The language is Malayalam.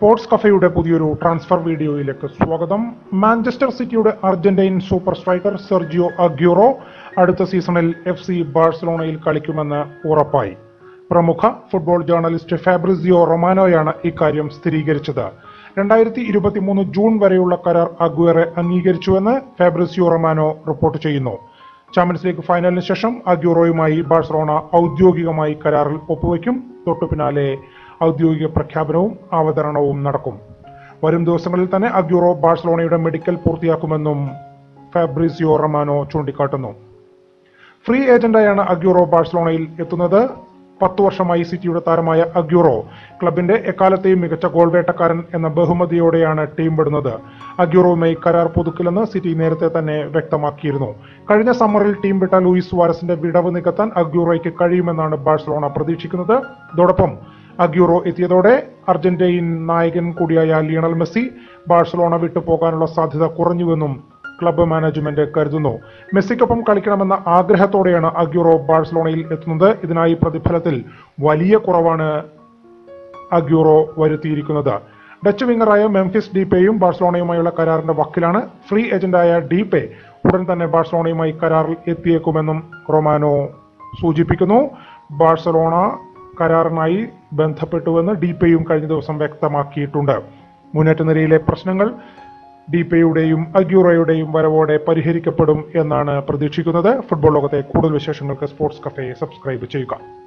സ്പോർട്സ് കഫയുടെ പുതിയൊരു ട്രാൻസ്ഫർ വീഡിയോയിലേക്ക് സ്വാഗതം മാഞ്ചസ്റ്റർ സിറ്റിയുടെ Argentine super striker Sergio Aguero അടുത്ത സീസണിൽ എഫ് സി ബാഴ്സലോണയിൽ കളിക്കുമെന്ന് ഉറപ്പായി പ്രമുഖ ഫുട്ബോൾ ജേർണലിസ്റ്റ് ഫാബ്രിസിയോ റൊമാനോയാണ് ഇക്കാര്യം സ്ഥിരീകരിച്ചത് രണ്ടായിരത്തി ഇരുപത്തിമൂന്ന് ജൂൺ വരെയുള്ള കരാർ അഗ്വേറെ അംഗീകരിച്ചുവെന്ന് ഫാബ്രിസിയോ റൊമാനോ റിപ്പോർട്ട് ചെയ്യുന്നു ചാമ്പ്യൻസ് ലീഗ് ഫൈനലിന് ശേഷം അഗ്യൂറോയുമായി ബാഴ്സലോണ ഔദ്യോഗികമായി കരാറിൽ ഒപ്പുവെക്കും തൊട്ടു പിന്നാലെ ഔദ്യോഗിക പ്രഖ്യാപനവും അവതരണവും നടക്കും വരും ദിവസങ്ങളിൽ തന്നെ അഗ്യൂറോ ബാഴ്സലോണയുടെ മെഡിക്കൽ പൂർത്തിയാക്കുമെന്നും ഫാബ്രിസിയോ റൊമാനോ ചൂണ്ടിക്കാട്ടുന്നു ഫ്രീ ഏജന്റായാണ് അഗ്യൂറോ ബാഴ്സലോണയിൽ എത്തുന്നത് പത്തു വർഷമായി സിറ്റിയുടെ താരമായ അഗ്യൂറോ ക്ലബിന്റെ എക്കാലത്തെയും മികച്ച ഗോൾ വേട്ടക്കാരൻ എന്ന ബഹുമതിയോടെയാണ് ടീം വിടുന്നത് അഗ്യൂറോയുമായി കരാർ പുതുക്കില്ലെന്ന് സിറ്റി നേരത്തെ തന്നെ വ്യക്തമാക്കിയിരുന്നു കഴിഞ്ഞ സമ്മറിൽ ടീം വിട്ട ലൂയിസ് സുവാരസിന്റെ വിടവ് നികത്താൻ അഗ്യൂറോയ്ക്ക് കഴിയുമെന്നാണ് ബാഴ്സലോണ പ്രതീക്ഷിക്കുന്നത് ഇതോടൊപ്പം അഗ്യൂറോ എത്തിയതോടെ അർജന്റീൻ നായകൻ കൂടിയായ ലിയണൽ മെസ്സി ബാഴ്സലോണ വിട്ടു പോകാനുള്ള സാധ്യത കുറഞ്ഞുവെന്നും ക്ലബ്ബ് മാനേജ്മെന്റ് കരുതുന്നു മെസ്സിക്കൊപ്പം കളിക്കണമെന്ന ആഗ്രഹത്തോടെയാണ് അഗ്യൂറോ ബാഴ്സലോണയിൽ എത്തുന്നത് ഇതിനായി പ്രതിഫലത്തിൽ വലിയ കുറവാണ് അഗ്യൂറോ വരുത്തിയിരിക്കുന്നത് ഡച്ച് വിംഗറായ മെംഫിസ് ഡീപേയും ബാഴ്സലോണയുമായുള്ള കരാറിന്റെ വക്കിലാണ് ഫ്രീ ഏജന്റായ ഡീപേ ഉടൻ തന്നെ ബാഴ്സലോണയുമായി കരാറിൽ എത്തിയേക്കുമെന്നും റൊമാനോ സൂചിപ്പിക്കുന്നു ബാഴ്സലോണ കരാറിനായി ബന്ധപ്പെട്ടുവെന്ന് ഡീപേയും കഴിഞ്ഞ ദിവസം വ്യക്തമാക്കിയിട്ടുണ്ട് മുന്നേറ്റ നിരയിലെ പ്രശ്നങ്ങൾ ഡീപയുടെയും അഗ്യൂറോയുടെയും വരവോടെ പരിഹരിക്കപ്പെടും എന്നാണ് പ്രതീക്ഷിക്കുന്നത് ഫുട്ബോൾ ലോകത്തെ കൂടുതൽ വിശേഷങ്ങൾക്ക് സ്പോർട്സ് കഫേ സബ്സ്ക്രൈബ് ചെയ്യുക